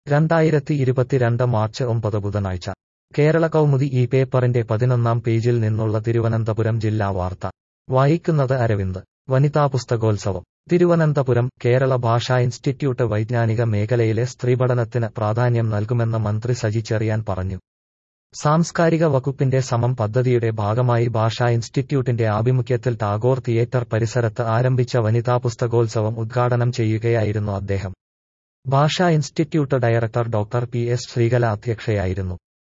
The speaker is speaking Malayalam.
രണ്ടായിരത്തി ഇരുപത്തിരണ്ട് മാർച്ച് ഒമ്പത് ബുധനാഴ്ച കേരള കൗമുദി ഈ പേപ്പറിന്റെ പതിനൊന്നാം പേജിൽ നിന്നുള്ള തിരുവനന്തപുരം ജില്ലാ വാർത്ത വായിക്കുന്നത് അരവിന്ദ് വനിതാ പുസ്തകോത്സവം തിരുവനന്തപുരം കേരള ഭാഷാ ഇൻസ്റ്റിറ്റ്യൂട്ട് വൈജ്ഞാനിക മേഖലയിലെ സ്ത്രീപഠനത്തിന് പ്രാധാന്യം നൽകുമെന്ന് മന്ത്രി സജി ചെറിയാൻ പറഞ്ഞു സാംസ്കാരിക വകുപ്പിന്റെ സമം പദ്ധതിയുടെ ഭാഗമായി ഭാഷാ ഇൻസ്റ്റിറ്റ്യൂട്ടിന്റെ ആഭിമുഖ്യത്തിൽ ടാഗോർ തിയേറ്റർ പരിസരത്ത് ആരംഭിച്ച വനിതാ പുസ്തകോത്സവം ഉദ്ഘാടനം ചെയ്യുകയായിരുന്നു അദ്ദേഹം ഭാഷാ institute director doctor P S Sreekala അധ്യക്ഷയായിരുന്നു